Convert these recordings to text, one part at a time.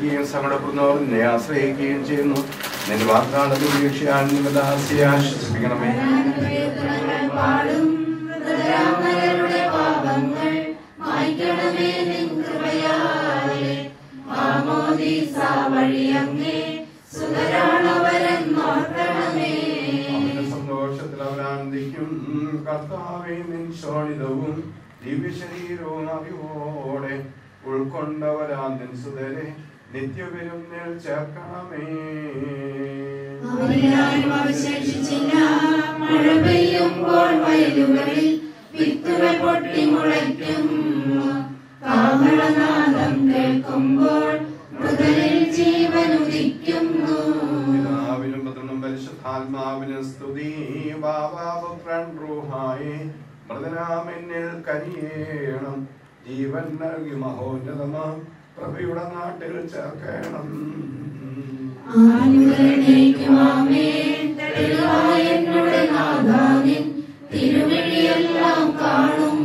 ആനന്ദിക്കുകയും സങ്കടപ്പെടുന്നവർ നിന്നെ ആശ്രയിക്കുകയും ചെയ്യുന്നു നിന്റെ വാഗ്ദാനത്തിൽ വീക്ഷിയാൽ നിങ്ങളുടെ ദാസിയെ ആശ്വസിപ്പിക്കണമേ പാടും ഹൃദയാമലരുടെ പാപങ്ങൾ മായ്ക്കണമേ നിൻ കൃപയാലെ മാമോദീസ വഴിയങ്ങേ സുതരാണവരെന്നോർക്കണമേ അവന്റെ സന്തോഷത്തിൽ അവരാനന്ദിക്കും കർത്താവെ നിൻ ശോണിതവും ദിവ്യശരീരവും അറിവോടെ ഉൾക്കൊണ്ടവരാന്തിൻ സുതരെ നിത്യവിരുന്നിൽ ചേർക്കണമേ അവരിലാരും അവശേഷിച്ചില്ല മഴ പെയ്യുമ്പോൾ വയലുകളിൽ വിത്തുകൾ പൊട്ടി മുളയ്ക്കും കാഹളനാദം കേൾക്കുമ്പോൾ മൃതരിൽ ജീവൻ ഉദിക്കുന്നു പിതാവിനും പുത്രനും പരിശുദ്ധാത്മാവിനും സ്തുതി ബാബാപുത്രൻ റൂഹായി മൃതനാമെന്നിൽ കരിയേണം ജീവൻ നൽകി മഹോന്നതമാം പ്രഭയുടെ നാട്ടിൽ ചേർക്കണം ആനുകരണേക്കുമാമേ തെളിവായ എന്നോട് നാദാനിൻ തിരുവഴിയെല്ലാം കാണും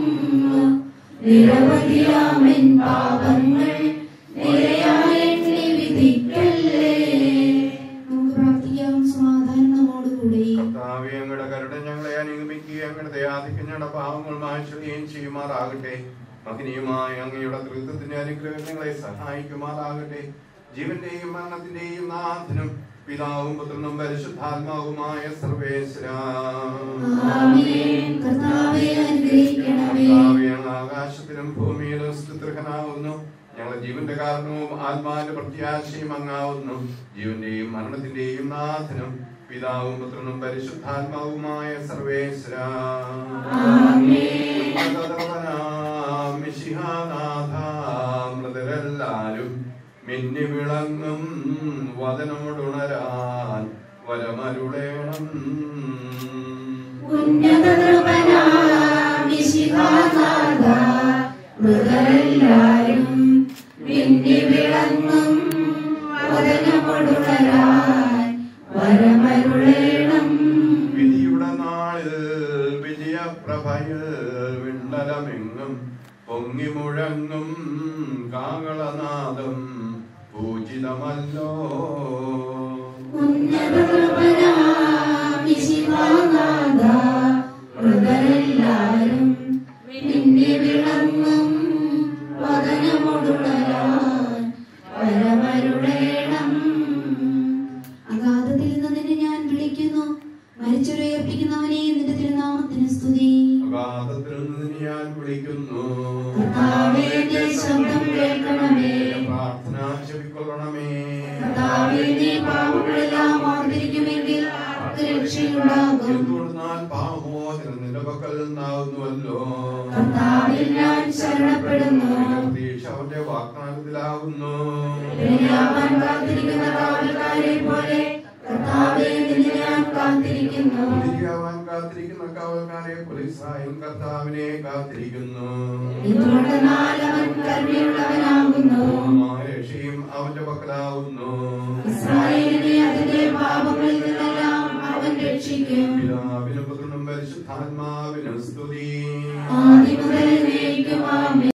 നിരവധിയാമെൻ പാപങ്ങൾ നിരയായ എണ്ണി വിധിക്കല്ലേ നമുക്ക് പ്രാർത്ഥിക്കാം സമാധാനം നമ്മോടുകൂടെ കർത്താവേ അങ്ങയുടെ കരുണ ഞങ്ങളെ അനുഗമിക്കുകയും അങ്ങയുടെ ദയാധിക്യം ഞങ്ങളുടെ പാവങ്ങൾ മാറ്റുകയും ചെയ്യുമാറാകട്ടെ മഹനീയമായ അങ്ങയുടെ തൃത്വത്തിന്റെ അനുഗ്രഹം നിങ്ങളെ സഹായിക്കുമാറാകട്ടെ ജീവന്റെയും മരണത്തിന്റെയും നാഥനും പിതാവും പുത്രനും പരിശുദ്ധാത്മാവുമായ സർവേശ്വര ആമേൻ കർത്താവേ അനുഗ്രഹിക്കണമേ കർത്താവേ, അങ്ങ് ആകാശത്തിലും ഭൂമിയിലും സ്തുത്യർഹനാവുന്നു ഞങ്ങളുടെ ജീവന്റെ കാരണവും ആത്മാവിന്റെ പ്രത്യാശയും അങ്ങാവുന്നു ജീവന്റെയും മരണത്തിന്റെയും നാഥനും പിതാവും പുത്രനും പരിശുദ്ധാത്മാവുമായ സർവേശ്വര മൃതരെല്ലാരും മിന്നി വിളങ്ങും വദനോടുണരാൻ വരമരുളേണം ഉന്നതനൃപനാമിശിഹാനാഥ മൃഗരെല്ലാരും മിന്നി വിളങ്ങും വദനമൊടുണരാൻ വരമരുളേണം വിധിയുടെ നാളിൽ വിജയപ്രഭയിൽ വിണ്ടലമെങ്ങും പൊങ്ങി മുഴങ്ങും കാകളനാദം പൂജിതമല്ലോ ഉന്നതനൃപനാമിശിഹാനാഥ മൃഗരെല്ലാരും മിന്നി വിളങ്ങും വദനമൊടുണരാൻ വരമരുളേണം അഗാധത്തിൽ നിന്ന് നിന്നെ ഞാൻ വിളിക്കുന്നു മരിച്ചുരയർപ്പിക്കുന്നവനെ നിന്റെ തിരുനാമത്തിന് സ്തുതി അഗാധത്തിൽ നിന്ന് ഞാൻ വിളിക്കുന്നു കർത്താവേ, എന്റെ ശബ്ദം കേൾക്കണമേ. എന്റെ പ്രാർത്ഥന ചെവിക്കൊള്ളണമേ കർത്താവേ, നീ പാപങ്ങളെല്ലാം ഓർത്തിരിക്കുമെങ്കിൽ ആർക്ക് രക്ഷയുണ്ടാകും എന്തുകൊണ്ടാൽ പാമോചനം നിന്റെ പക്കൽ നിന്നാകുന്നുവല്ലോ കർത്താവിൽ ഞാൻ ശരണപ്പെടുന്നു എന്റെ പ്രതീക്ഷ അവന്റെ വാഗ്ദാനത്തിലാകുന്നു ദയാവാൻ കാത്തിരിക്കുന്ന കാവൽക്കാരെ പോലെ കർത്താവേ നിന്നെ ഞാൻ കാത്തിരിക്കുന്നു തിരിയാവാൻ കാത്തിരിക്കുന്ന കാവൽക്കാരെ പോലീസായും കർത്താവിനെ കാത്തിരിക്കുന്നു എന്തുകൊണ്ടെന്നാൽ അവൻ കരുണയുള്ളവനാകുന്നു പൂർണ്ണമായ രക്ഷയും അവന്റെ പക്കലാവുന്നു ഇസ്രായേലിനെ അതിന്റെ പാപങ്ങളിൽ നിന്നെല്ലാം അവൻ രക്ഷിക്കും പിതാവിനും പുത്രനും പരിശുദ്ധാത്മാവിനും സ്തുതി ആദിമുതൽ എന്നേക്കും ആമേൻ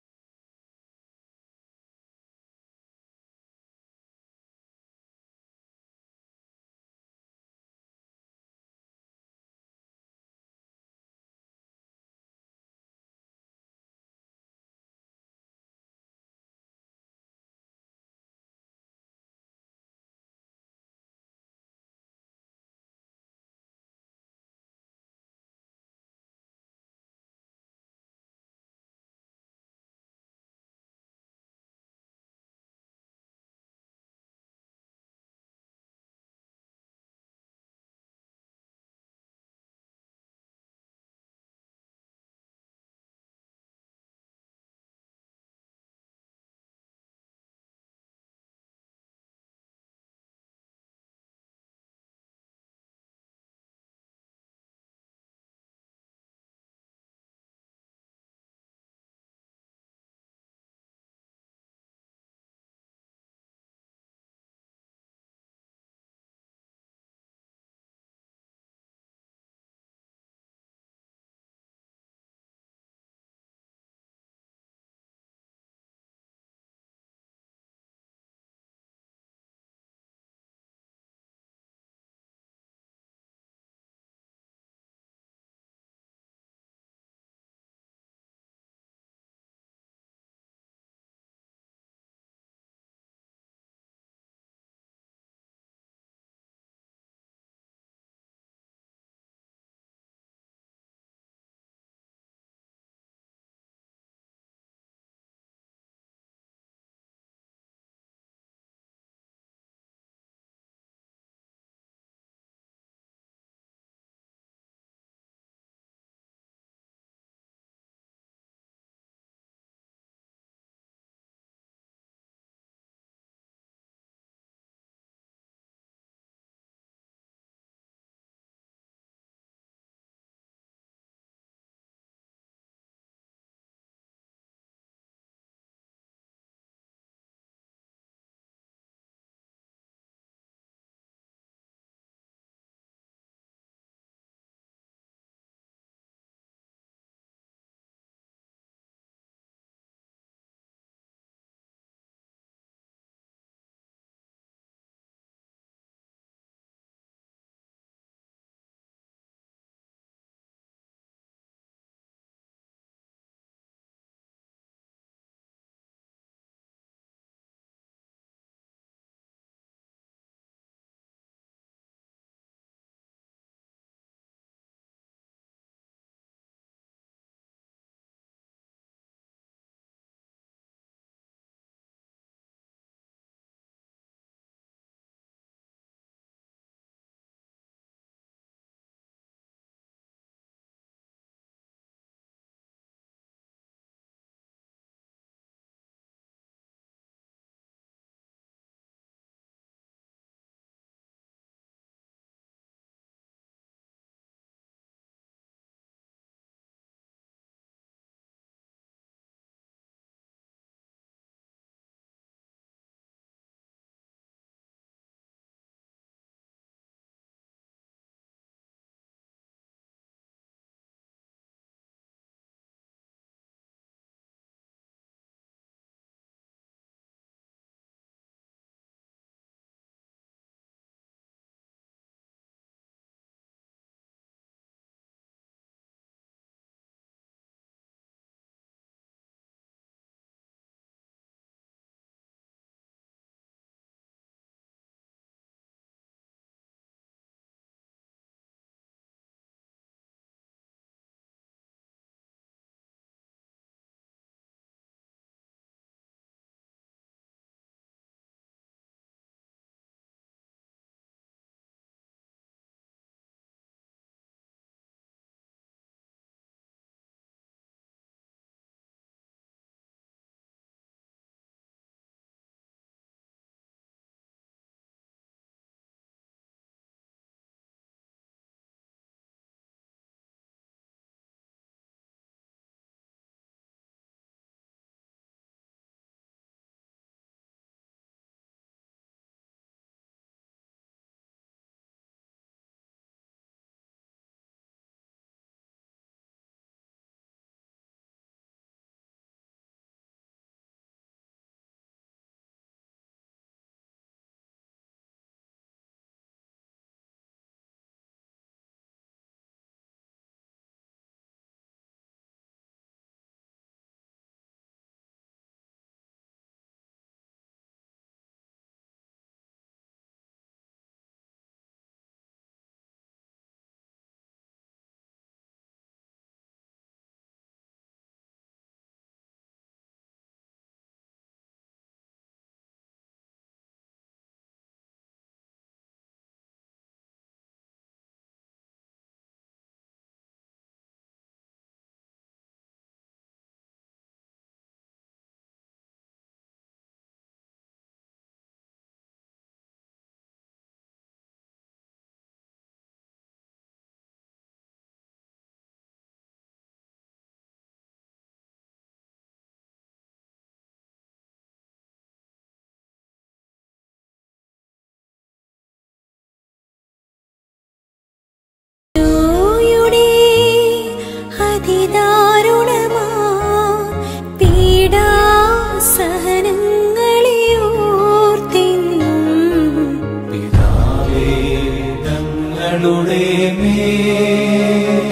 ഞങ്ങളുടെ മേൽ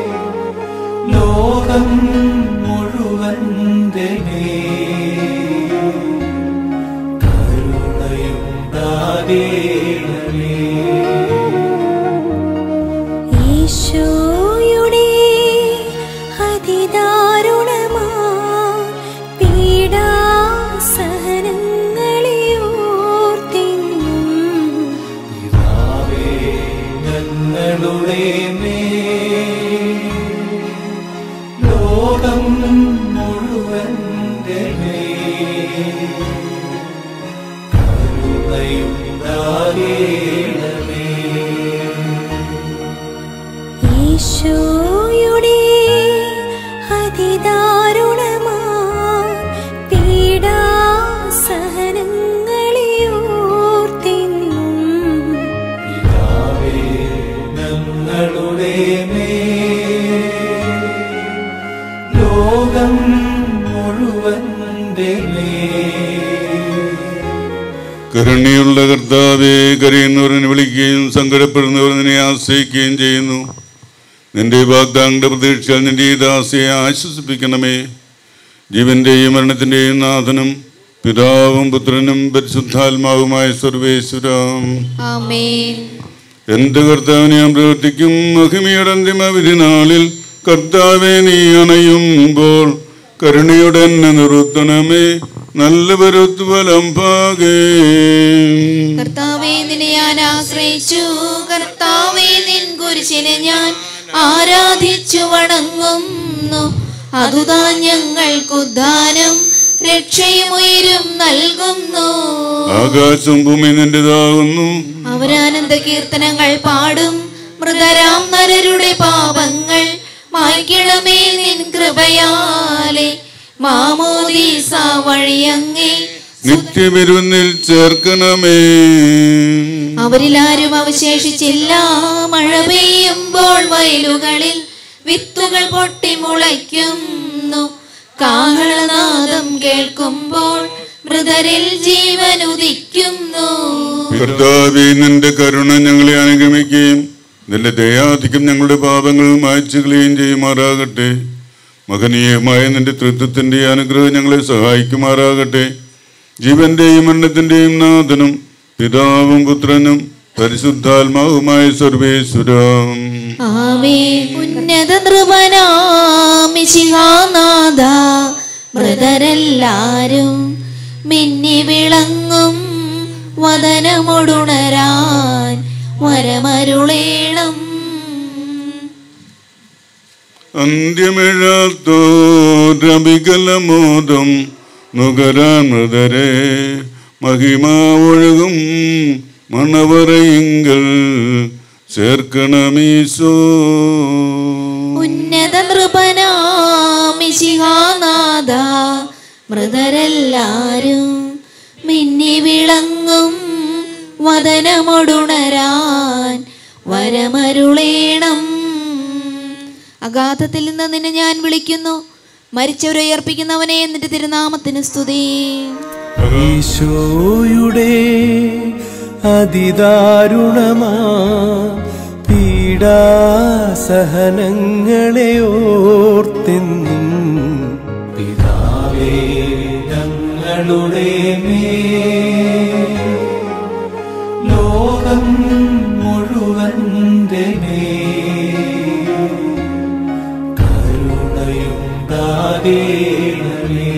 ലോകം മുഴുവന്റെ മേൽ കരുണയുണ്ടാകേണമേ ഈശോയുടെ അതിദാരുണമാ പീഡാസഹനങ്ങളെ ഓർത്തിന്നും പിതാവേ ഞങ്ങളുടെ മേൽ ലോകം മുഴുവന്റെ മേൽ കരുണയുണ്ടാകേണമേ ഈശോയുടെ അതിദാരുണമാ പീഡാസഹനങ്ങളെ ഓർത്തിന്നും പിതാവേ ഞങ്ങളുടെ മേൽ ലോകം മുഴുവന്റെ മേൽ കരുണയുള്ള കർത്താവെ കരയുന്നവരനെ വിളിക്കുകയും സങ്കടപ്പെടുന്നവർ നിന്നെ ആശ്രയിക്കുകയും ചെയ്യുന്നു നിന്റെ വാഗ്ദാങ്ങളുടെ പ്രതീക്ഷ നിന്റെ ഈ ദാസയെ ആശ്വസിപ്പിക്കണമേ ജീവന്റെയും മരണത്തിന്റെയും നാഥനും പിതാവും പുത്രനും പരിശുദ്ധാത്മാവുമായ സർവേശ്വരം ആമേൻ എന്ത് കർത്താവിനെ ഞാൻ പ്രവർത്തിക്കും മഹിമയുടെ അന്തിമ വിധി നാളിൽ കർത്താവെ നീ അണയുമ്പോൾ കരുണയുടെ എന്നെ നിർത്തണമേ നല്ല വരുത്തുവലം പാകേ കർത്താവെ നിന്നെ ഞാൻ ആശ്രയിച്ചു കർത്താവെ നിൻ കുരിശിനെ ഞാൻ ആരാധിച്ചു വണങ്ങുന്നു അതുതാൻ ഞങ്ങൾക്ക് ഉദ്ധാനം രക്ഷയും ഉയരും നൽകുന്നു ആകാശം ഭൂമി നിന്റേതാകുന്നു അവരാനന്ദ കീർത്തനങ്ങൾ പാടും മൃതരാം നരരുടെ പാപങ്ങൾ മായ്ക്കണമേ നിൻ കൃപയാലെ മാമോദീസ വഴിയങ്ങേ നിത്യവിരുന്നിൽ ചേർക്കണമേ അവരിലാരും അവശേഷിച്ചില്ല മഴ പെയ്യുമ്പോൾ വയലുകളിൽ വിത്തുകൾ പൊട്ടി മുളയ്ക്കുന്നു കാഹളനാദം കേൾക്കുമ്പോൾ മൃതരിൽ ജീവൻ ഉദിക്കുന്നു കർത്താവെ നിന്റെ കരുണ ഞങ്ങളെ അനുഗമിക്കുകയും നിന്റെ ദയാധികം ഞങ്ങളുടെ പാപങ്ങൾ മായ്ച്ചു കളയുകയും ചെയ്യുമാറാകട്ടെ മഹനീയമായ നിന്റെ തൃത്വത്തിന്റെ അനുഗ്രഹം ഞങ്ങളെ സഹായിക്കുമാറാകട്ടെ ജീവന്റെയും മരണത്തിന്റെയും നാഥനും പിതാവും പുത്രനും പരിശുദ്ധാത്മാവുമായ സർവേശ്വരം ആമേ ഉന്നത നൃപനാമിശിഹാനാഥ മൃതരെല്ലാരും മിന്നി വിളങ്ങും വദനമൊടുണരാൻ വരമരുളേണം അന്ത്യമിഴാത്തോരവികലമോദം നുകരാൻ മൃതരെ മഹിമ ഒഴുകും മണവറയിങ്കൽ ചേർക്കണമീശോ ഉന്നത നൃപനാമിശിഹാനാഥ മൃതരെല്ലാരും മിന്നി വിളങ്ങും വദനമൊടുണരാൻ വരമരുളേണം അഗാധത്തിൽ നിന്ന് നിന്നെ ഞാൻ വിളിക്കുന്നു മരിച്ചവരെ അർപ്പിക്കുന്നവനെ എന്നിട്ട് തിരുനാമത്തിന് സ്തുതി ഈശോയുടെ അതിദാരുണമാ പീഡാസഹനങ്ങളെ ഓർത്തെന്നും പിതാവേ ഞങ്ങളുടെ മേൽ ലോകം മുഴുവന്റെ മേൽ കരുണയുണ്ടാകേണമേ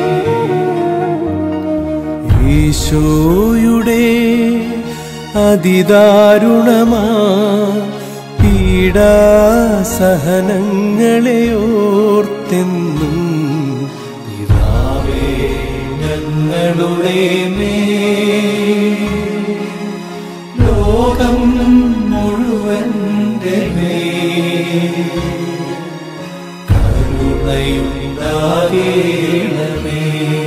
ഈശോയുടെ അതിദാരുണമാ പീഡാസഹനങ്ങളെ ഓർത്തെന്നും പിതാവേ ഞങ്ങളുടെ മേൽ ലോകം മുഴുവന്റെ മേൽ കരുണയുണ്ടാകേണമേ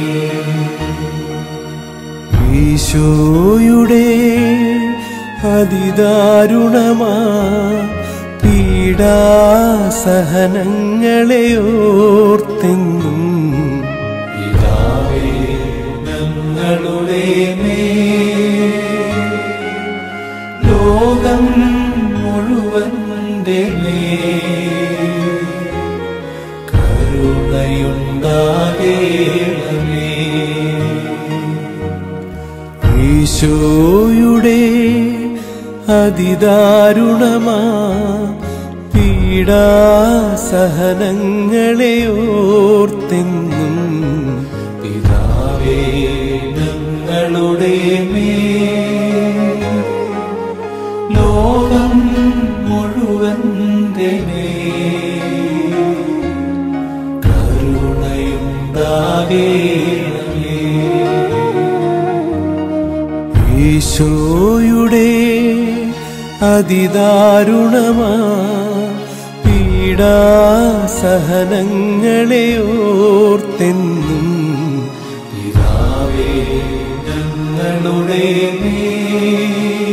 ഈശോയുടെ അതിദാരുണമാ പീഡാസഹനങ്ങളെ ഓർത്തെന്നും പിതാവേ ഞങ്ങളുടെ മേൽ ലോകം എൻ്റെ മേൽ കരുണയുണ്ടാകേണമേ ഈശോയുടെ അതിദാരുണമാ പീഡാസഹനങ്ങളെ ഓർത്തെന്നും പിതാവേ ഞങ്ങളുടെ മേൽ ലോകം മുഴുവൻ കരുണയുണ്ടാകേണമേ ഈശോയുടെ അതിദാരുണമാ പീഡാസഹനങ്ങളെ ഓർത്തെന്നും പിതാവേ ഞങ്ങളുടെ മേൽ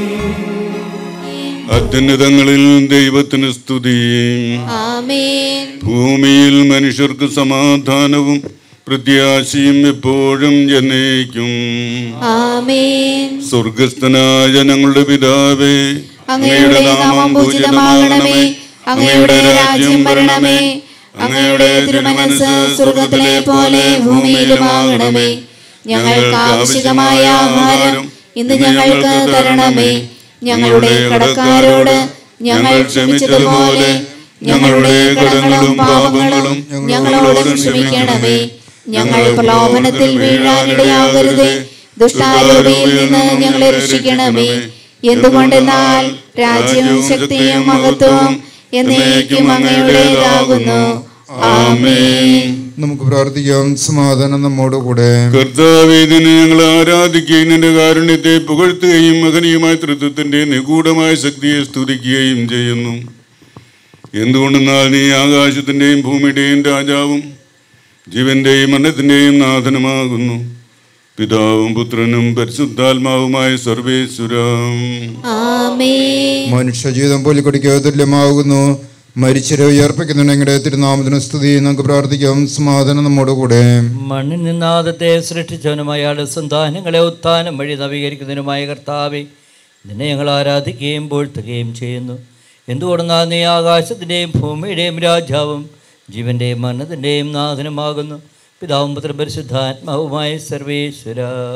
അത്യുന്നതങ്ങളിൽ ദൈവത്തിന് സ്തുതി ആമേൻ ഭൂമിയിൽ മനുഷ്യർക്ക് സമാധാനവും പ്രത്യാശയും എപ്പോഴും ജനയിക്കും ആമേൻ സ്വർഗസ്ഥനായ ഞങ്ങളുടെ പിതാവേ അങ്ങയുടെ നാമം പൂജിതമാകണമേ അങ്ങയുടെ രാജ്യം വരണമേ അങ്ങയുടെ തിരുമനസ് സ്വർഗത്തിലെ പോലെ ഭൂമിയിലുമാകണമേ ഞങ്ങൾക്ക് ആവശ്യമായ ആഹാരം ഇന്ന് ഞങ്ങൾക്ക് തരണമേ ഞങ്ങളുടെ കടക്കാരോട് ഞങ്ങൾ ക്ഷമിച്ചതുപോലെ ഞങ്ങളുടെ കടങ്ങളും പാപങ്ങളും ഞങ്ങളോട് ക്ഷമിക്കണമേ ഞങ്ങൾ പ്രലോഭനത്തിൽ വീഴാനിടയാകരുതേ ദുഷ്ടാരൂപിയിൽ നിന്ന് ഞങ്ങളെ രക്ഷിക്കണമേ എന്തുകൊണ്ടെന്നാൽ രാജ്യവും ശക്തിയും മഹത്വവും എന്നേക്കും അങ്ങയുടേതാകുന്നു ആമേൻ നമുക്ക് പ്രാർത്ഥിക്കാം സമാധാനം നമ്മോട് കൂടെ കർത്താവേദിനെ ഞങ്ങൾ ആരാധിക്കുകയും നിന്റെ കാരുണ്യത്തെ പുകഴ്ത്തുകയും മകനീയമായ തൃത്വത്തിന്റെ നിഗൂഢമായ ശക്തിയെ സ്തുതിക്കുകയും ചെയ്യുന്നു എന്തുകൊണ്ടെന്നാൽ നീ ആകാശത്തിന്റെയും ഭൂമിയുടെയും രാജാവും ജീവന്റെയും മരണത്തിന്റെയും നാഥനുമാകുന്നു പിതാവും പുത്രനും പരിശുദ്ധാത്മാവുമായ സർവേശ്വരം ആമേൻ മനുഷ്യജീവിതം പോലിക്കൊടിക്ക് തുല്യമാകുന്നു മരിച്ചരെ ഉയർപ്പിക്കുന്നുണ്ടെങ്കിൽ തിരുനാമത്തിന് സ്തുതി നമുക്ക് പ്രാർത്ഥിക്കാം സമാധാനം നമ്മോട് കൂടെ മണ്ണിൽ നിന്നാദത്തെ സൃഷ്ടിച്ചവനും അയാളുടെ സന്താനങ്ങളെ ഉത്ഥാനം വഴി നവീകരിക്കുന്നതിനുമായ കർത്താവെ നിന്നെ ഞങ്ങൾ ആരാധിക്കുകയും പോഴ്ത്തുകയും ചെയ്യുന്നു എന്തുകൊണ്ടെന്നാൽ നീ ആകാശത്തിൻ്റെയും ഭൂമിയുടെയും രാജാവും ജീവന്റെയും മരണത്തിൻ്റെയും നാഥനുമാകുന്നു പിതാവും പുത്രൻ പരിശുദ്ധാത്മാവുമായ സർവേശ്വര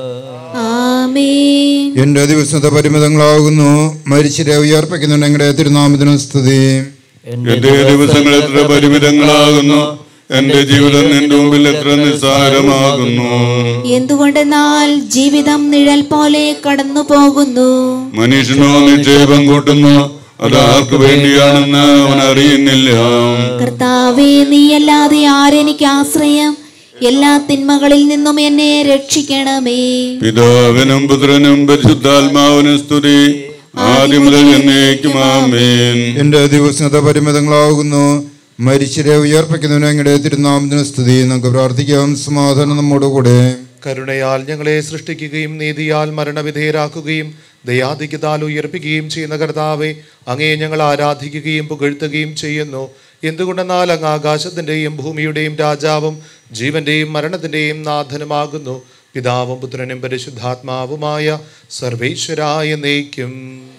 ആമേൻ എന്റെ ദിവസത്തെ പരിമിതങ്ങളാകുന്നു മരിച്ചരെ ഉയർപ്പിക്കുന്നുണ്ടെങ്കിൽ തിരുനാമത്തിന് സ്തുതി എന്റെ ദിവസങ്ങൾ എത്ര പരിമിതങ്ങളാകുന്നു എന്റെ ജീവിതം നിന്റെ മുമ്പിൽ എത്ര നിസ്സാരമാകുന്നു എന്തുകൊണ്ടെന്നാൽ ജീവിതം നിഴൽ പോലെ കടന്നു പോകുന്നു മനുഷ്യനോ നിക്ഷേപം കൂട്ടുന്നു അത് ആർക്ക് വേണ്ടിയാണെന്ന് അവൻ അറിയുന്നില്ല കർത്താവേ നീയല്ലാതെ ആരെനിക്ക് ആശ്രയം എല്ലാ തിന്മകളിൽ നിന്നും എന്നെ രക്ഷിക്കണമേ പിതാവിനും പുത്രനും പരിശുദ്ധാത്മാവിനും സ്തുതി ആദ്യം മുതൽ എന്നേക്കും ആമേൻ എന്റെ ദിവസത്തെ പരിമിതങ്ങളാകുന്നു മരിച്ചരെ ഉയർപ്പിക്കുന്നതിനെങ്കിൽ തിരുനാമത്തിന് സ്തുതി നമുക്ക് പ്രാർത്ഥിക്കാം സമാധാനം നമ്മോട് കൂടെ കരുണയാൽ ഞങ്ങളെ സൃഷ്ടിക്കുകയും നീതിയാൽ മരണവിധേയരാക്കുകയും ദയാധിക്യത്താൽ ഉയർപ്പിക്കുകയും ചെയ്യുന്ന കർത്താവെ അങ്ങേ ഞങ്ങൾ ആരാധിക്കുകയും പുകഴ്ത്തുകയും ചെയ്യുന്നു എന്തുകൊണ്ടെന്നാൽ അങ്ങ് ആകാശത്തിൻ്റെയും ഭൂമിയുടെയും രാജാവും ജീവന്റെയും മരണത്തിൻ്റെയും നാഥനുമാകുന്നു പിതാവും പുത്രനും പരിശുദ്ധാത്മാവുമായ സർവേശ്വരായ നയിക്കും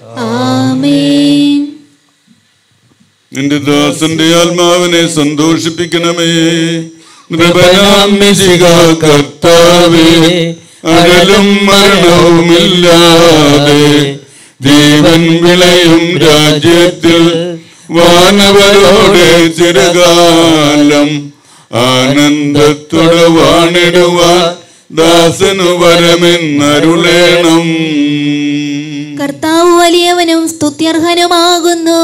ആമേൻ നിന്റെ ദാസന്റെ ആത്മാവിനെ സന്തോഷിപ്പിക്കണമേ നൃപനാം മിശിഹ കർത്താവേ അകലും മരണവുമില്ലാതെ ജീവൻ വിളയും രാജ്യത്തിൽ വാനവരോടെ ചിരകാലം ആനന്ദത്തോടെ വാണിടുവാൻ ദാസനു വരമെന്നരുളേണം കർത്താവ് വലിയവനും സ്തുത്യർഹനുമാകുന്നു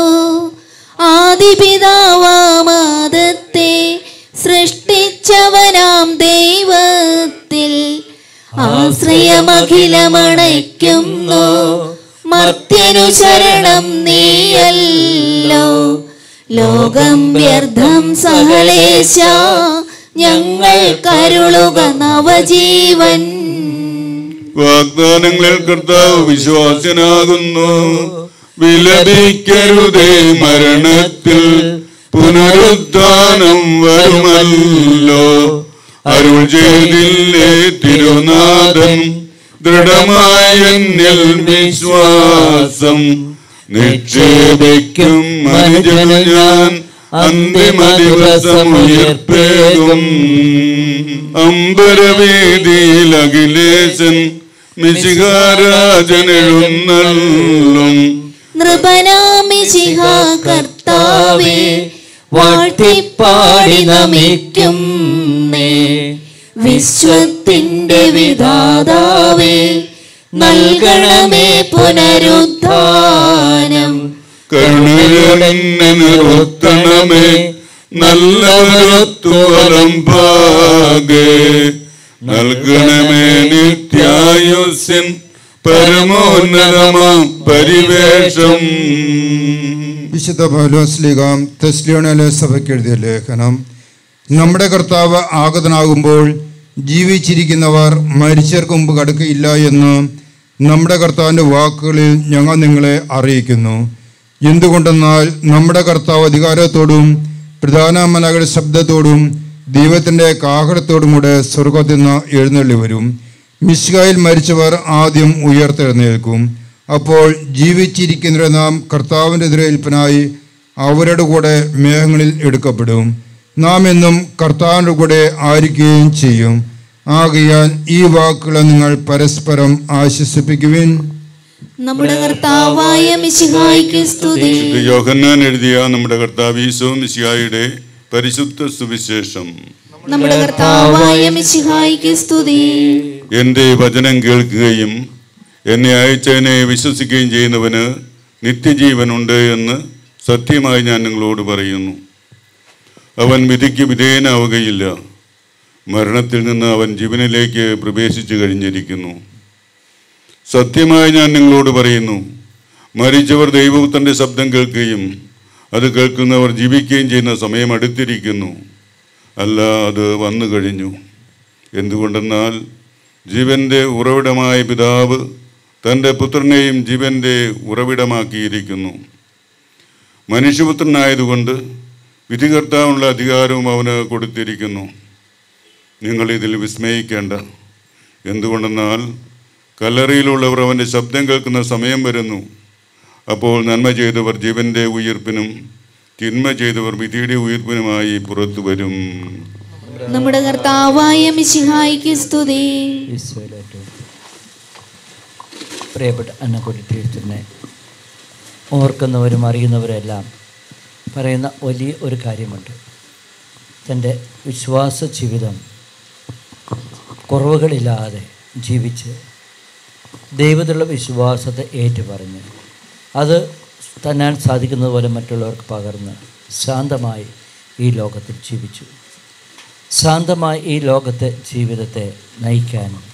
ആദിപിതാവാമാദത്തെ സൃഷ്ടിച്ചവനാം ദൈവത്തിൽ ആശ്രയമഖിലമണയ്ക്കുന്നു മർത്യനു ശരണം നീയല്ലോ ലോകം വ്യർത്ഥം സഹലേശ ഞങ്ങൾ കരുളുക നവജീവൻ വാഗ്ദാനങ്ങളിൽ കർത്താവ് വിശ്വാസനാകുന്നു വിലപിക്കരുതേ മരണത്തിൽ പുനരുദ്ധാനം വരുമല്ലോ അരുൾ ചെയ്തില്ലേ തിരുനാഥൻ ദൃഢമായ എന്നിൽ വിശ്വാസം നിക്ഷേപിക്കും മനുജനു ഞാൻ അന്തിമ ദിവസം ഉയർപ്പേകും അമ്പരവേദിയിൽ അഖിലേശൻ മിശികാരാജനെഴുന്നള്ളും നൃപനാമിശിഹ കർത്താവേ വാഴ്ത്തിപ്പാടി നമിക്കും വിശ്വത്തിന്റെ വിധാതാവേ നൽകണമേ പുനരുദ്ധാനം കരുണയെന്നെ നിർത്തണമേ നല്ലവരൊത്തുവലം ഭാഗേ നൽകണമേ നിത്യായുസ്യൻ പരമോന്നതമാം പരിവേഷം വിശുദ്ധ പൗലോസ്ലികാം തെസ്ലിയോണയിലെ സഭയ്ക്ക് എഴുതിയ ലേഖനം നമ്മുടെ കർത്താവ് ആഗതനാകുമ്പോൾ ജീവിച്ചിരിക്കുന്നവർ മരിച്ചവർക്ക് മുമ്പ് കടക്കുകയില്ല എന്ന് നമ്മുടെ കർത്താവിൻ്റെ വാക്കുകളിൽ ഞങ്ങൾ നിങ്ങളെ അറിയിക്കുന്നു എന്തുകൊണ്ടെന്നാൽ നമ്മുടെ കർത്താവ് അധികാരത്തോടും പ്രധാന മലകളുടെ ശബ്ദത്തോടും ദൈവത്തിൻ്റെ കാഹളത്തോടും കൂടെ സ്വർഗത്തിൽ നിന്ന് എഴുന്നള്ളി വരും മിശ്കായിൽ മരിച്ചവർ ആദ്യം ഉയർത്തെഴുന്നേൽക്കും അപ്പോൾ ജീവിച്ചിരിക്കുന്നവരെ നാം കർത്താവിൻ്റെ എതിരേൽപ്പിനായി അവരുടെ കൂടെ മേഘങ്ങളിൽ എടുക്കപ്പെടും നാം എന്നും കർത്താവിൻ്റെ കൂടെ ആയിരിക്കുകയും ചെയ്യും ആകയാൽ ഈ വാക്കുകളെ നിങ്ങൾ പരസ്പരം ആശ്വസിപ്പിക്കുവിൻ നമ്മുടെ കർത്താവായ മിശിഹായ്ക്ക് സ്തുതി ഇത് യോഹന്നാൻ എഴുതിയ നമ്മുടെ കർത്താവ് ഈശോ മിശിഹായുടെ പരിശുദ്ധ സുവിശേഷം നമ്മുടെ കർത്താവായ മിശിഹായ്ക്ക് സ്തുതി എൻ്റെ വചനം കേൾക്കുകയും എന്നെ അയച്ചതിനെ വിശ്വസിക്കുകയും ചെയ്യുന്നവന് നിത്യജീവനുണ്ട് എന്ന് സത്യമായി ഞാൻ നിങ്ങളോട് പറയുന്നു അവൻ വിധിക്ക് വിധേയനാവുകയില്ല മരണത്തിൽ നിന്ന് അവൻ ജീവനിലേക്ക് പ്രവേശിച്ചു കഴിഞ്ഞിരിക്കുന്നു സത്യമായി ഞാൻ നിങ്ങളോട് പറയുന്നു മരിച്ചവർ ദൈവപുത്രൻ്റെ ശബ്ദം കേൾക്കുകയും അത് കേൾക്കുന്നവർ ജീവിക്കുകയും ചെയ്യുന്ന സമയം അടുത്തിരിക്കുന്നു അല്ല അത് വന്നു കഴിഞ്ഞു എന്തുകൊണ്ടെന്നാൽ ജീവന്റെ ഉറവിടമായ പിതാവ് തൻ്റെ പുത്രനെയും ജീവന്റെ ഉറവിടമാക്കിയിരിക്കുന്നു മനുഷ്യപുത്രനായതുകൊണ്ട് വിധികർത്താവുള്ള അധികാരവും അവന് കൊടുത്തിരിക്കുന്നു നിങ്ങൾ ഇതിൽ വിസ്മയിക്കേണ്ട എന്തുകൊണ്ടെന്നാൽ കല്ലറയിലുള്ളവർ അവൻ്റെ ശബ്ദം കേൾക്കുന്ന സമയം വരുന്നു അപ്പോൾ നന്മ ചെയ്തവർ ജീവന്റെ ഉയിർപ്പിനും തിന്മ ചെയ്തവർ വിധിയുടെ ഉയിർപ്പിനുമായി പുറത്തു വരും നമ്മുടെ കർത്താവായ മിശിഹായ്ക്ക് സ്തുതി ഈശോയിലേറ്റവും പ്രിയപ്പെട്ട അന്നക്കുട്ടി ടീച്ചറിനെ ഓർക്കുന്നവരും അറിയുന്നവരെല്ലാം പറയുന്ന വലിയ ഒരു കാര്യമുണ്ട് തൻ്റെ വിശ്വാസ ജീവിതം കുറവുകളില്ലാതെ ജീവിച്ച് ദൈവത്തിലുള്ള വിശ്വാസത്തെ ഏറ്റുപറഞ്ഞ് അത് തന്നാൻ സാധിക്കുന്നത് പോലെ മറ്റുള്ളവർക്ക് പകർന്ന് ശാന്തമായി ഈ ലോകത്തിൽ ജീവിച്ചു ശാന്തമായി ഈ ലോകത്തെ ജീവിതത്തെ നയിക്കാനും